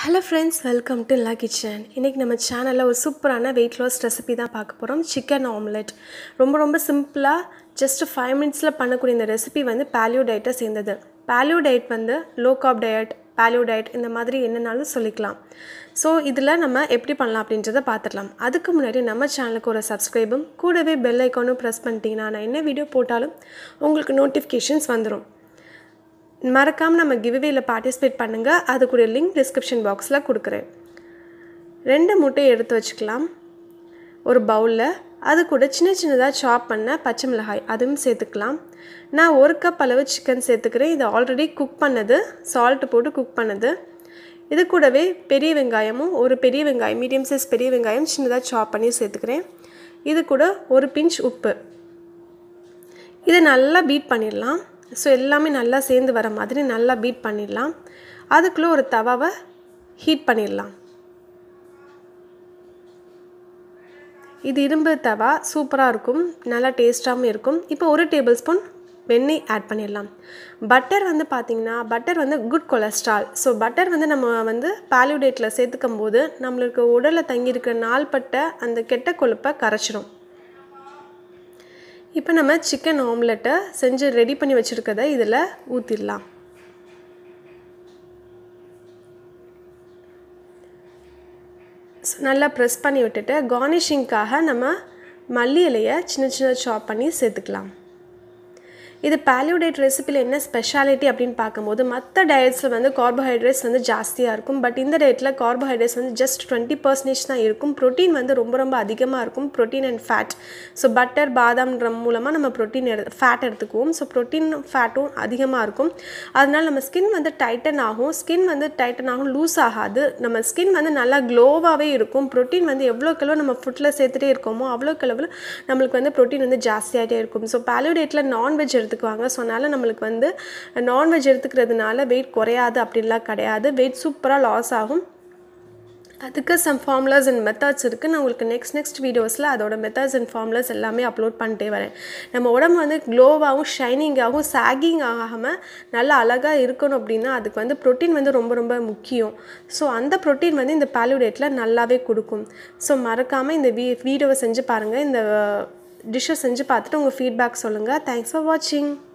hello friends welcome to la kitchen இன்றைக்கி நம்ம சேனலில் ஒரு சூப்பரான வெயிட் லாஸ் ரெசிபி தான் பார்க்க போகிறோம் சிக்கன் ஆம்லெட் ரொம்ப ரொம்ப சிம்பிளாக ஜஸ்ட் ஃபைவ் மினிட்ஸில் பண்ணக்கூடிய இந்த ரெசிபி வந்து பேலியோ டயட்டை சேர்ந்தது பேலியோ டயட் வந்து low carb diet paleo diet இந்த மாதிரி என்னன்னாலும் சொல்லிக்கலாம் ஸோ இதில் நம்ம எப்படி பண்ணலாம் அப்படின்றத பார்த்துடலாம் அதுக்கு முன்னாடி நம்ம சேனலுக்கு ஒரு சப்ஸ்கிரைபும் கூடவே பெல் ஐக்கானும் ப்ரெஸ் பண்ணிட்டீங்கன்னா நான் என்ன வீடியோ போட்டாலும் உங்களுக்கு நோட்டிஃபிகேஷன்ஸ் வந்துடும் மறக்காமல் நம்ம கிவ்வேல பார்ட்டிசிபேட் பண்ணுங்கள் அதுக்குரிய லிங்க் டிஸ்கிரிப்ஷன் பாக்ஸில் கொடுக்குறேன் ரெண்டு முட்டையை எடுத்து வச்சுக்கலாம் ஒரு பவுலில் அது கூட சின்ன சின்னதாக சாப் பண்ண பச்சை மிளகாய் அதுவும் சேர்த்துக்கலாம் நான் ஒரு கப் அளவு சிக்கன் சேர்த்துக்கிறேன் இது ஆல்ரெடி குக் பண்ணது சால்ட்டு போட்டு குக் பண்ணது இது கூடவே பெரிய வெங்காயமும் ஒரு பெரிய வெங்காயம் மீடியம் சைஸ் பெரிய வெங்காயம் சின்னதாக சாப் பண்ணி சேர்த்துக்கிறேன் இது கூட ஒரு பிஞ்ச் உப்பு இதை நல்லா பீட் பண்ணிடலாம் ஸோ எல்லாமே நல்லா சேர்ந்து வர மாதிரி நல்லா பீட் பண்ணிடலாம் அதுக்குள்ளே ஒரு தவாவை ஹீட் பண்ணிடலாம் இது இரும்பு தவா சூப்பராக இருக்கும் நல்லா டேஸ்ட்டாகவும் இருக்கும் இப்போ ஒரு டேபிள் ஸ்பூன் வெண்ணெய் ஆட் பண்ணிடலாம் பட்டர் வந்து பார்த்திங்கன்னா பட்டர் வந்து குட் கொலஸ்ட்ரால் ஸோ பட்டர் வந்து நம்ம வந்து பாலியூடேட்டில் சேர்த்துக்கும் போது நம்மளுக்கு உடலில் தங்கியிருக்கிற நாள்பட்ட அந்த கெட்ட கொழுப்பை கரைச்சிடும் இப்போ நம்ம சிக்கன் ஆம்லெட்டை செஞ்சு ரெடி பண்ணி வச்சுருக்கத இதில் ஊற்றிடலாம் நல்லா ப்ரெஸ் பண்ணி விட்டுட்டு கார்னிஷிங்க்காக நம்ம மல்லி இலையை சின்ன சின்ன சாப் பண்ணி சேர்த்துக்கலாம் இது பேலியோடேட் ரெசிப்பியில் என்ன ஸ்பெஷாலிட்டி அப்படின்னு பார்க்கும்போது மற்ற டயட்ஸில் வந்து கார்போஹைட்ரேட்ஸ் வந்து ஜாஸ்தியாக இருக்கும் பட் இந்த டயட்டில் கார்போஹைட்ரேட்ஸ் வந்து ஜஸ்ட் டுவெண்ட்டி பர்சன்டேஜ் தான் இருக்கும் ப்ரோட்டீன் வந்து ரொம்ப ரொம்ப அதிகமாக இருக்கும் protein and fat so butter பாதாம்ன்ற மூலமாக நம்ம ப்ரோட்டீன் எடு ஃபேட் எடுத்துக்குவோம் ஸோ ப்ரோட்டீன் ஃபேட்டும் அதிகமாக இருக்கும் அதனால் நம்ம ஸ்கின் வந்து டைட்டன் ஆகும் ஸ்கின் வந்து டைட்டன் ஆகும் லூஸ் ஆகாது நம்ம ஸ்கின் வந்து நல்லா க்ளோவாகவே இருக்கும் ப்ரோட்டீன் வந்து எவ்வளோக்கெவ்வளோ நம்ம ஃபுட்டில் சேர்த்துட்டே இருக்கோமோ அவ்வளோக்கெவ்வளோ நம்மளுக்கு வந்து ப்ரோட்டீன் வந்து ஜாஸ்தியாகிட்டே இருக்கும் ஸோ பேலியோடேட்டில் நான்வெஜ் எடுத்துக்குவாங்க ஸோ அதனால் நம்மளுக்கு வந்து நான்வெஜ் எடுத்துக்கிறதுனால வெயிட் குறையாது அப்படின்லாம் கிடையாது வெயிட் சூப்பராக லாஸ் ஆகும் அதுக்கு சம் ஃபார்முலாஸ் அண்ட் மெத்தட்ஸ் இருக்குது நான் உங்களுக்கு நெக்ஸ்ட் நெக்ஸ்ட் வீடியோஸில் அதோட மெத்தட்ஸ் அண்ட் ஃபார்முலாஸ் எல்லாமே அப்லோட் பண்ணிட்டே வரேன் நம்ம உடம்பு வந்து க்ளோவாகவும் ஷைனிங்காகவும் சாகிங் ஆகாமல் நல்லா அழகாக இருக்கணும் அப்படின்னா அதுக்கு வந்து ப்ரோட்டீன் வந்து ரொம்ப ரொம்ப முக்கியம் ஸோ அந்த ப்ரோட்டீன் வந்து இந்த பேலியோடேட்டில் நல்லாவே கொடுக்கும் ஸோ மறக்காமல் இந்த வீ வீடியோவை செஞ்சு பாருங்கள் இந்த டிஷ்ஷை செஞ்சு பார்த்துட்டு உங்கள் ஃபீட்பேக் சொல்லுங்கள் தேங்க்ஸ் ஃபார் வாட்சிங்